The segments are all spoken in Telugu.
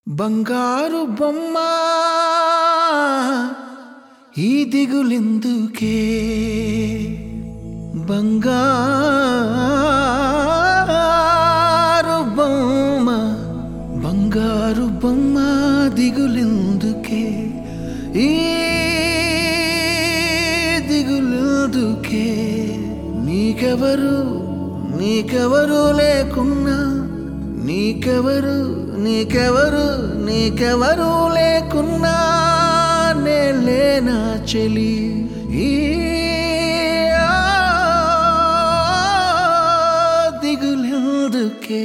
బంగారు బొమ్మ ఈ దిగులెందుకే బంగారు బొమ్మ బంగారు బొమ్మ దిగులెందుకే ఈ దిగులెందుకే నీకెవరు నీకెవరు లేకున్నా నీకెవరు నీకెవరు నీకెవరు లేకున్నా నే లేనా చెలి ఈ ఆ దిగులెందుకే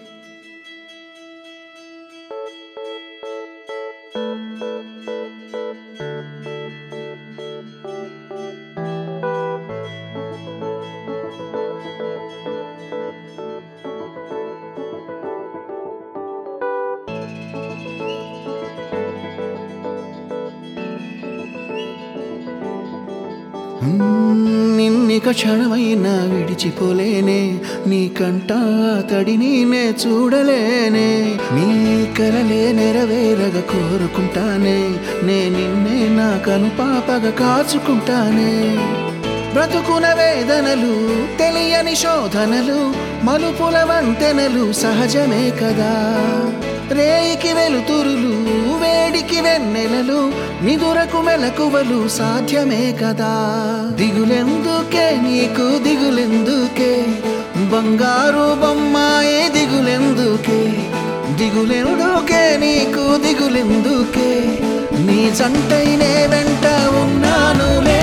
నిన్నిక క్షణమైనా విడిచిపోలేనే నీ కంట తడిని నే చూడలేనే నీ కలలే నెరవేరగ కోరుకుంటానే నే నిన్నే నా కను పాపగా కాచుకుంటానే బ్రతుకున వేదనలు తెలియని శోధనలు మలుపుల వంతెనలు సహజమే కదా రేయికి వెలుతురులు వేడికి వెన్నెలలు నిదురకు మెలకువలు సాధ్యమే కదా దిగులెందుకే నీకు దిగులెందుకే బంగారు బొమ్మాయే దిగులెందుకే దిగులెందుకే నీకు దిగులెందుకే నీ జంటైనే వెంట ఉన్నానులే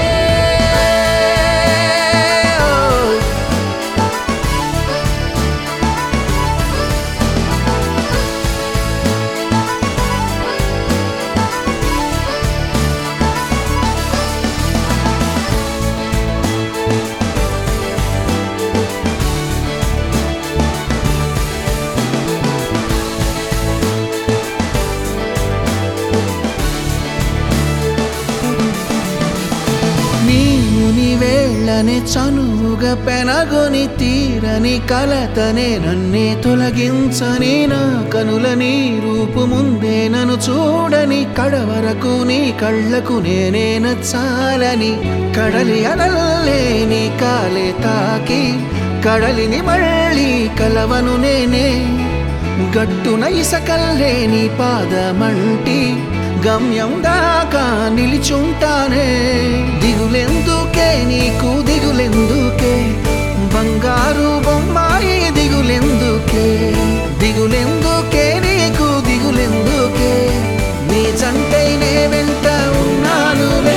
నీవు నీ వేళ్ళనే చనువుగా పెనగొని తీరని కలతనే నన్నే తొలగించని నా కనుల నీ రూపు ముందే నన్ను చూడని కడవరకు నీ కళ్ళకు నేనే నచ్చాలని కడలి అలల్లే నీ కాలే తాకి కడలిని మళ్ళీ కలవను నేనే గట్టున ఇసకల్లే నీ పాదమంటి గమ్యం దాకా నిలిచుంటానే దిగులెందుకే నీకు దిగులెందుకే బంగారు బొమ్మాయి దిగులెందుకే దిగులెందుకే నీకు దిగులెందుకే నీ జంటైనే వెంట ఉన్నానులే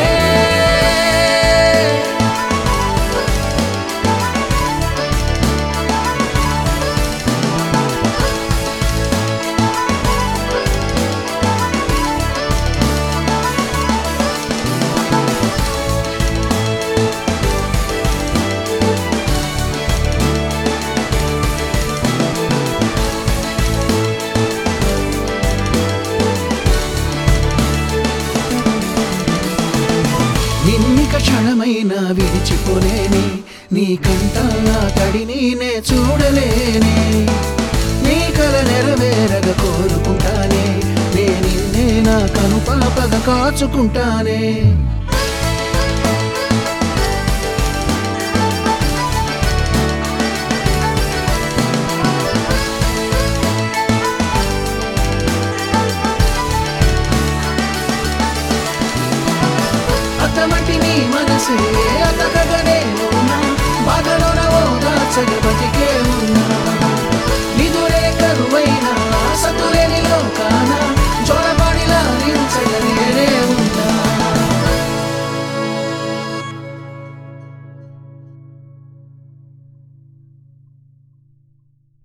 నిన్నిక క్షణమైనా విడిచిపోలేని నీ కంట నా తడిని నే చూడలేనే నీ కల నెరవేరగ కోరుకుంటానే నే నిన్నే నా కను పాపగా కాచుకుంటానే అతమటి నీ మనసే అతకగనే ఉన్నా బాధలోన ఓ దాచగ